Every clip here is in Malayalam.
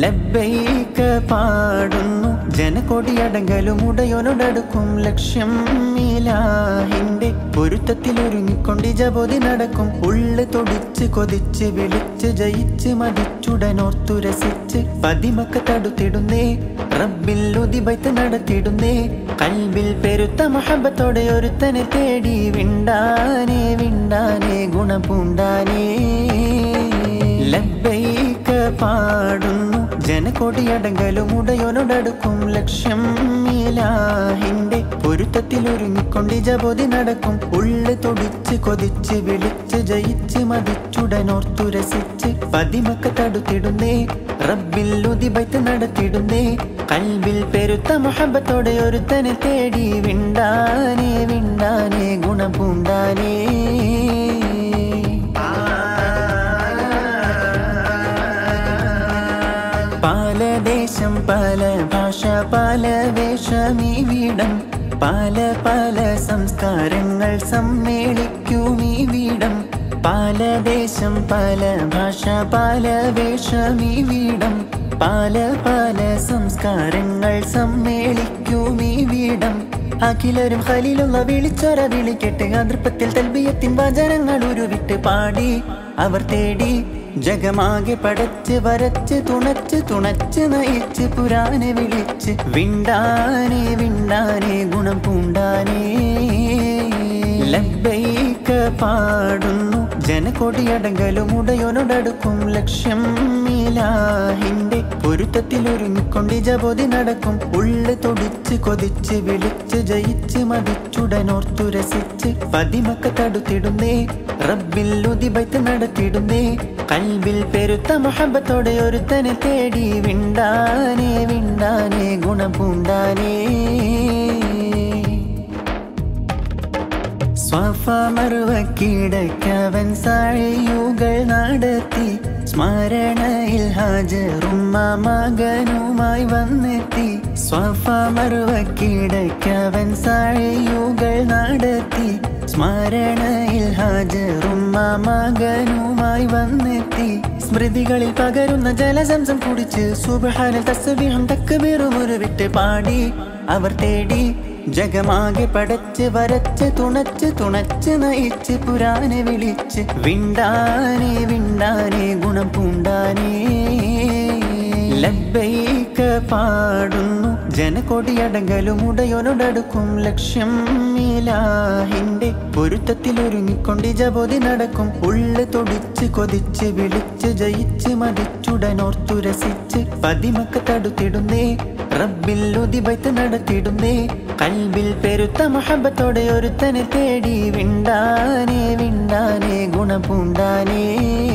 ലബ്ബൈക പാടുന്നു ജനകൊടിയടങ്കലും ഉടയോനോടടുക്കും ലക്ഷ്യം ഇലാഹിന്റെ പൊരുത്തത്തിൽ ഒരുങ്ങിക്കൊണ്ട് ജബോധി നടക്കും ഉള്ളു തൊടിച്ച് കൊതിച്ച് വിളിച്ച് ജയിച്ച് മതിച്ചുടനോർത്തു രസിച്ച് പതിമക്ക തടുത്തിടുന്നേ റബ്ബിൽ ഉദിബൈത്ത് നടത്തിടുന്നേ കൽബിൽ പെരുത്ത മഹബത്തോടെ ഒരുത്തനെ തേടി വിണ്ടാനേ വിണ്ടാനേ ഗുണപൂണ്ടാനേ ലബ്ബൈക പാടുന്നു ജനകൊടിയടങ്കലും ഉടയോനോടടുക്കും ലക്ഷ്യം ഇലാഹിന്റെ പൊരുത്തത്തിൽ ഒരുങ്ങിക്കൊണ്ട് ജബോധി നടക്കും ഉള്ളു തൊടിച്ച് കൊതിച്ച് വിളിച്ച് ജയിച്ച് മതിച്ചുടനോർത്തു രസിച്ച് പതിമക്ക തടുത്തിടുന്നേ റബ്ബിൽ ഉദിബൈത്ത് നടത്തിടുന്നേ കൽബിൽ പെരുത്ത മഹബത്തോടെ ഒരുത്തനെ തേടി വിണ്ടാനേ വിണ്ടാനേ ഗുണപൂണ്ടാനേ പല ദേശം പല ഭാഷ പല വേഷമീവിടം പല പല സംസ്കാരങ്ങൾ സമ്മേളിക്കും ഈ വീടം പല ദേശം പല ഭാഷ പല വേഷമീവിടം പല പല സംസ്കാരങ്ങൾ സമ്മേളിക്കും ഈ വീടം അഖിലരും ഖലീലുള്ള വിളിച്ചൊര വിളിക്കട്ടെ അതൃപ്പത്തിൽ തൽബിയത്തിൻ വചനങ്ങൾ ഉരുവിട്ട് പാടി അവർ തേടി ജഗമാകെ പടച്ച് വരച്ച് തുണച്ച് തുണച്ച് നയിച്ച് പുരാനെ വിളിച്ച് വിണ്ടാനേ വിണ്ടാനേ ഗുണം പൂണ്ടാനേ ലബ്ബൈക പാടുന്നു ജനകൊടിയടങ്കലും ഉടയോനോടടുക്കും ലക്ഷ്യം ഇലാഹിന്റെ പൊരുത്തത്തിൽ ഒരുങ്ങിക്കൊണ്ട് ജബോധി നടക്കും ഉള്ളു തൊടിച്ച് കൊതിച്ച് വിളിച്ച് ജയിച്ച് മതിച്ചുടനോർത്തു രസിച്ച് പതിമക്ക തടുത്തിടുന്നേ റബ്ബിൽ ഉദിബൈത്ത് നടത്തിടുന്നേ കൽബിൽ പെരുത്ത മഹബത്തോടെ ഒരുത്തനെ തേടി വിണ്ടാനേ വിണ്ടാനേ ഗുണപൂണ്ടാനേ സ്വഫ മറുവക്കിടക്കവൻ സാഴിയുകൾ നടത്തി സ്മരണയിൽ ഹാജറുമ്മ മകനുമായി വന്നെത്തി സ്വഫ മറുവക്കിടക്കവൻ സാഴിയുകൾ നടത്തി സ്മരണയിൽ ഹാജറുമ്മ മകനുമായി വന്നെത്തി സ്മൃതികളിൽ പകരുന്ന ജലസംസം കുടിച്ച് സുബഹാനിൽ തസ്ബീഹം തക്ബീറും ഉരുവിട്ട് പാടി അവർ തേടി ജഗമാകെ പടച്ച് വരച്ച് തുണച്ച് തുണച്ച് നയിച്ച് പുരാനെ വിളിച്ച് വിണ്ടാനേ വിണ്ടാനേ ഗുണം പൂണ്ടാനേ ലബ്ബൈക പാടുന്നു ജനകൊടിയടങ്കലും ഉടയോനോടടുക്കും ലക്ഷ്യം ഇലാഹിന്റെ പൊരുത്തത്തിൽ ഒരുങ്ങിക്കൊണ്ട് ജബോധി നടക്കും ഉള്ളു തൊടിച്ച് കൊതിച്ച് വിളിച്ച് ജയിച്ച് മതിച്ചുടനോർത്തു രസിച്ച് പതിമക്ക തടുത്തിടുന്നേ റബ്ബിൽ ഉദിബൈത്ത് നടത്തിടുന്നേ കൽബിൽ പെരുത്ത മഹബത്തോടെ ഒരുത്തനെ തേടി വിണ്ടാനേ വിണ്ടാനേ ഗുണപൂണ്ടാനേ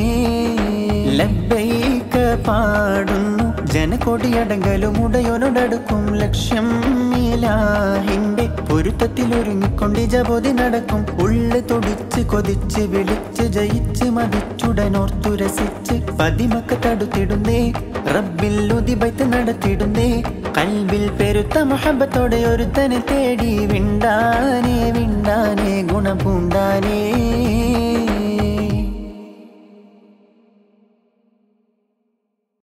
ലബ്ബൈക പാടുന്നു ജനകൊടിയടങ്കലും ഉടയോനോടടുക്കും ലക്ഷ്യം ഇലാഹിന്റെ പൊരുത്തത്തിൽ ഒരുങ്ങിക്കൊണ്ട് ജബോധി നടക്കും ഉള്ളു തൊടിച്ച് കൊതിച്ച് വിളിച്ച് ജയിച്ച് മതിച്ചുടനോർത്തു രസിച്ച് പതിമക്ക തടുത്തിടുന്നേ റബ്ബിൽ ഉദിബൈത്ത് നടത്തിടുന്നേ കൽബിൽ പെരുത്ത മഹബത്തോടെ ഒരുത്തനെ തേടി വിണ്ടാനേ വിണ്ടാനേ ഗുണപൂണ്ടാനേ